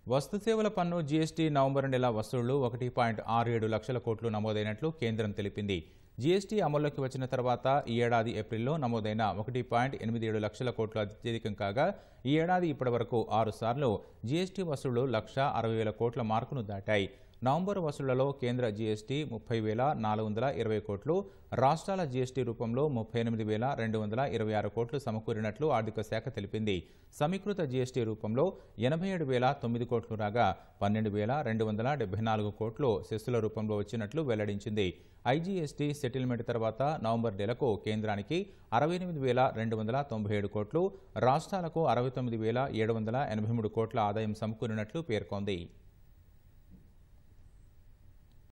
వస్తుసేవల పన్ను GST November నెల వసూళ్లు ఒకటి పాయింట్ ఆరు ఏడు లక్షల కోట్లు నమోదైనట్లు కేంద్రం తెలిపింది జీఎస్టీ అమల్లోకి వచ్చిన తర్వాత ఈ ఏడాది ఏప్రిల్లో నమోదైన ఒకటి పాయింట్ ఎనిమిది ఏడు లక్షల కోట్లు అత్యధికం కాగా ఈ ఏడాది ఇప్పటివరకు ఆరు సార్లు జీఎస్టీ వసూళ్లు లక్ష అరవై వేల కోట్ల మార్కును దాటాయి నవంబర్ వసూళ్లలో కేంద్ర జీఎస్టీ ముప్పై వేల నాలుగు వందల ఇరవై కోట్లు రాష్ట్రాల జీఎస్టీ రూపంలో ముప్పై ఎనిమిది వేల రెండు వందల ఇరవై ఆరు కోట్లు సమకూరినట్లు ఆర్థిక శాఖ తెలిపింది సమీకృత జీఎస్టీ రూపంలో ఎనభై ఏడు వేల తొమ్మిది కోట్లు రాగా పన్నెండు వేల రెండు వందల డెబ్బై నాలుగు కోట్లు సెస్సుల రూపంలో వచ్చినట్లు వెల్లడించింది ఐజీఎస్టీ సెటిల్మెంట్ తర్వాత నవంబర్ నెలకు కేంద్రానికి అరవై ఎనిమిది వేల రెండు వందల తొంభై ఏడు కోట్లు రాష్ట్రాలకు అరవై తొమ్మిది వేల ఏడు వందల ఎనభై మూడు కోట్ల ఆదాయం సమకూరినట్లు పేర్కొంది